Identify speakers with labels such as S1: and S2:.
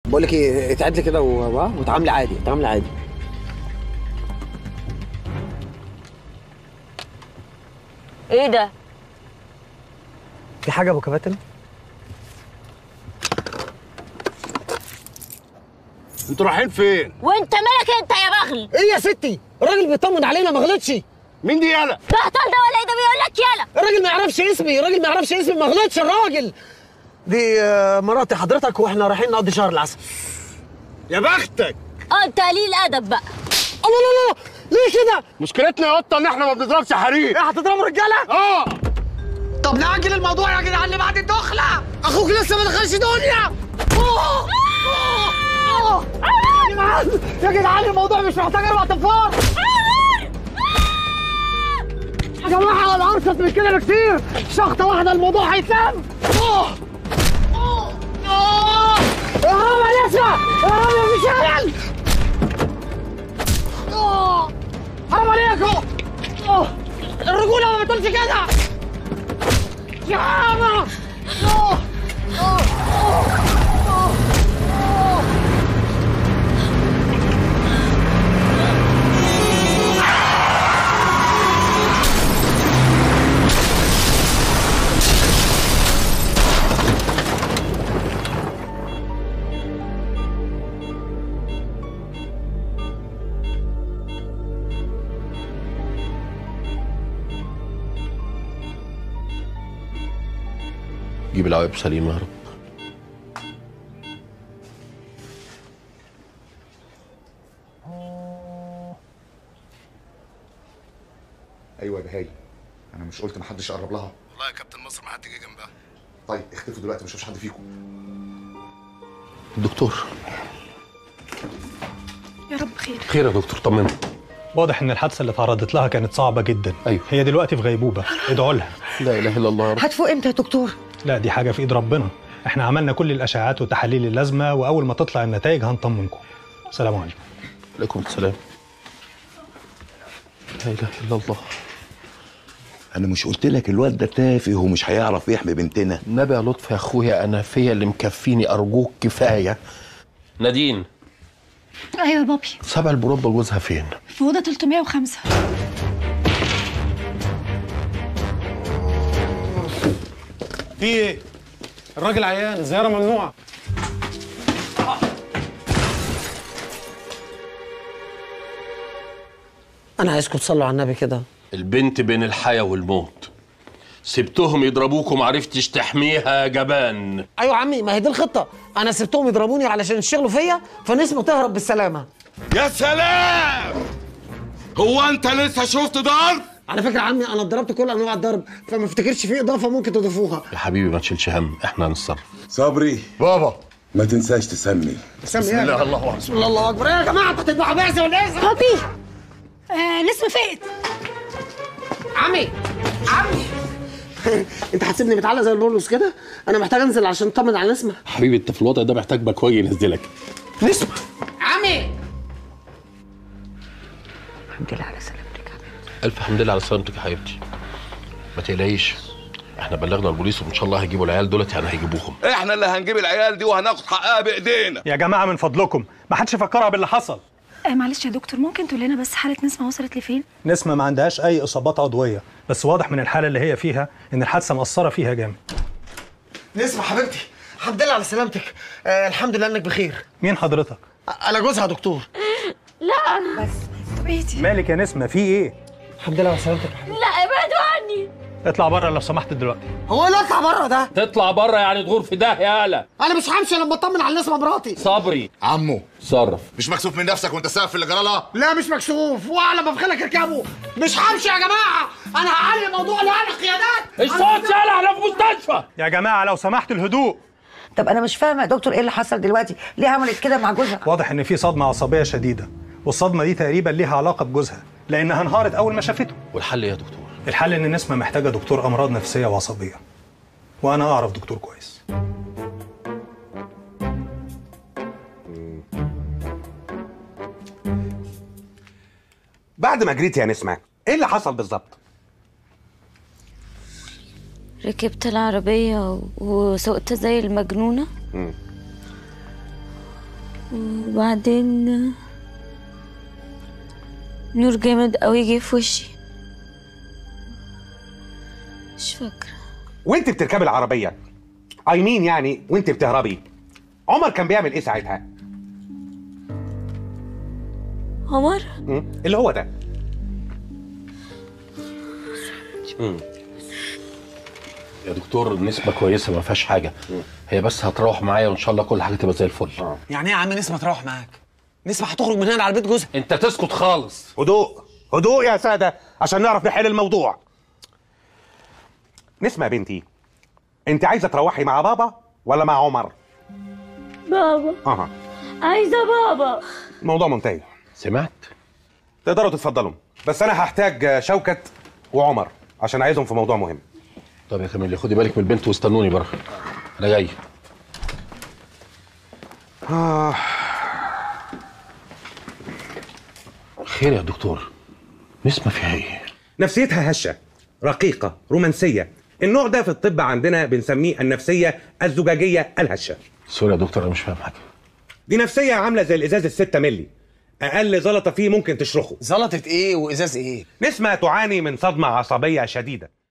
S1: بقول لك ايه اتعدلي كده و- و- وتعاملي عادي تعاملي عادي
S2: ايه ده
S1: في حاجه يا ابو كباتن
S3: انتوا رايحين فين؟
S2: وانت مالك انت يا بغل
S1: ايه يا ستي الراجل بيطمن علينا ما غلطش
S3: مين دي يالا؟
S2: ده هطل ده ولا ايه ده بيقول لك يلا
S1: الراجل ما يعرفش اسمي الراجل ما يعرفش اسمي ما غلطش الراجل دي آه، مراتي حضرتك واحنا رايحين نقضي شهر العسل
S3: يا بختك
S2: اه انت قليل ادب بقى
S1: الله لا لا ليه كده
S3: مشكلتنا يا قطه ان احنا ما بنضربش حريق
S1: ايه هتضربوا رجاله
S3: اه
S1: طب نأجل الموضوع يا جدعان بعد الدخله اخوك لسه ما دخلش دنيا أوه! أوه! أوه! يا جدعان يا جدعان الموضوع مش محتاج اربع تنفار يا جماعه انا ارخص من كده بكتير شخطه واحده الموضوع هيتلم أوه! أوه! أوه! يا رب يا نسمة يا رب يا مشعل أوه! حرام عليكم أوه! الرجوله ما بتقولش كده يا ماما أوه! أوه! أوه! أوه!
S4: جيب العواقب سليمة يا رب
S5: ايوه يا بهاي انا مش قلت محدش يقرب لها
S3: والله يا كابتن مصر ما حد جه جنبها
S5: طيب اختفوا دلوقتي ما اشوفش حد فيكم
S4: الدكتور
S6: يا رب خير
S4: خير يا دكتور طمنا
S7: واضح ان الحادثه اللي اتعرضت لها كانت صعبه جدا
S4: أيوه.
S7: هي دلوقتي في غيبوبه ادعوا لها
S4: لا اله الا الله يا رب
S8: هتفوق امتى يا دكتور؟
S7: لا دي حاجه في ايد ربنا احنا عملنا كل الاشعاعات والتحاليل اللازمه واول ما تطلع النتائج هنطمنكم سلام عليكم
S4: عليكم السلام لا اله الا الله
S9: انا مش قلت لك الواد ده تافه ومش هيعرف يحمي بنتنا
S4: النبي يا لطفي يا اخويا انا فيا اللي مكفيني ارجوك كفايه نادين
S6: ايوه يا بابي
S4: سبع البروبه جوزها فين
S6: في اوضه 305
S3: في ايه؟ الراجل عيان الزياره ممنوعه
S1: انا عايزكم تصلوا على النبي كده
S4: البنت بين الحياه والموت سبتهم يضربوكم عرفتش تحميها يا جبان
S1: ايوه يا عمي ما هي دي الخطه انا سبتهم يضربوني علشان يشتغلوا فيا فنسمه تهرب بالسلامه
S3: يا سلام هو انت لسه شفت ضرب؟
S1: على فكره يا عمي انا اتضربت كل انواع الضرب فما افتكرش في اضافه ممكن تضيفوها
S4: يا حبيبي ما تشيلش هم احنا هنتصرف
S9: صبري
S3: بابا
S9: ما تنساش تسمي
S1: بسم الله الله اكبر بسم الله الله اكبر إيه يا جماعه انتوا هتذبحوا بعزه ولا ايه
S6: بابي آه نسمة فقت
S1: عمي عمي انت هتسيبني متعلق زي البولوس كده انا محتاج انزل عشان اطمن على نسمه
S4: حبيبي انت في الوضع ده محتاج بكواجي ينزلك
S1: نسمه عمي
S8: الحمد لله على سلامتك يا حبيبتي
S4: الف حمد لله على سلامتك يا حبيبتي ما تقلقيش احنا بلغنا البوليس وان شاء الله هيجيبوا العيال دولت يعني هيجيبوهم
S9: احنا اللي هنجيب العيال دي وهناخد حقها بايدينا
S7: يا جماعه من فضلكم ما حدش يفكرها باللي حصل
S6: آه معلش يا دكتور ممكن تقول لنا بس حالة نسمة وصلت لفين؟
S7: نسمه ما عندهاش اي اصابات عضويه بس واضح من الحاله اللي هي فيها ان الحادثه مأثره فيها جامد
S1: نسمه حبيبتي الحمد لله على سلامتك آه الحمد لله انك بخير
S7: مين حضرتك
S1: انا جوزها يا دكتور
S6: طب اهدي
S7: مالك يا نسمه في ايه
S1: الحمد لله على سلامتك يا حبيبي
S2: لا ابعدوا عني
S7: اطلع بره لو سمحت دلوقتي
S1: هو اللي اطلع بره ده
S4: تطلع بره يعني تغور في ده يالا
S1: انا مش همشي لما اطمن على نسمه مراتي
S4: صبري
S5: عمو
S4: صرف
S5: مش مكسوف من نفسك وانت ساقف في اللي جرى لها
S1: لا مش مكسوف واعلى ما بخلك اركبه مش همشي يا جماعه انا هعلي الموضوع لاعلى قيادات
S4: الصوت يالا احنا في مستشفى
S7: يا جماعه لو سمحتوا الهدوء
S8: طب انا مش فاهمه يا دكتور ايه اللي حصل دلوقتي؟ ليه عملت كده مع جوزها؟
S7: واضح ان في صدمه عصبيه شديده والصدمه دي تقريبا ليها علاقه بجوزها لانها انهارت اول ما شافته
S4: والحل ايه يا دكتور
S7: الحل ان نسمه محتاجه دكتور امراض نفسيه وعصبيه وانا اعرف دكتور كويس
S10: بعد ما جريت يا نسمة ايه اللي حصل بالظبط؟
S2: ركبت العربية وسوقت زي المجنونة وبعدين نور جامد قوي جه في وشي مش فاكرة
S10: وانت بتركبي العربيه اي مين يعني وانت بتهربي عمر كان بيعمل ايه ساعتها
S2: عمر
S10: مم. اللي هو ده مم.
S4: يا دكتور النسبه كويسه ما فيهاش حاجه هي بس هتروح معايا وان شاء الله كل حاجه تبقى زي الفل
S1: يعني ايه يا عم نسمه تروح معاك نسمه هتخرج من هنا على بيت جوزها
S4: انت تسكت خالص
S10: هدوء هدوء يا ساده عشان نعرف نحل الموضوع نسمة يا بنتي انت عايزه تروحي مع بابا ولا مع عمر
S2: بابا
S10: اها
S2: عايزة بابا
S10: الموضوع منتهي
S4: سمعت
S10: تقدروا تتفضلوا بس انا هحتاج شوكت وعمر عشان عايزهم في موضوع مهم
S4: طب يا كاميليا خدي بالك من البنت واستنوني بره انا جاي
S10: آه.
S4: خير يا دكتور نسمة فيها ايه
S10: نفسيتها هشة رقيقة رومانسية النوع ده في الطب عندنا بنسميه النفسية الزجاجية الهشة
S4: سوري يا دكتور انا مش فاهم حاجه
S10: دي نفسية عاملة زي الإزاز الستة ملي أقل زلطة فيه ممكن تشرخه
S1: زلطت ايه وازاز ايه
S10: نسمة تعاني من صدمة عصبية شديدة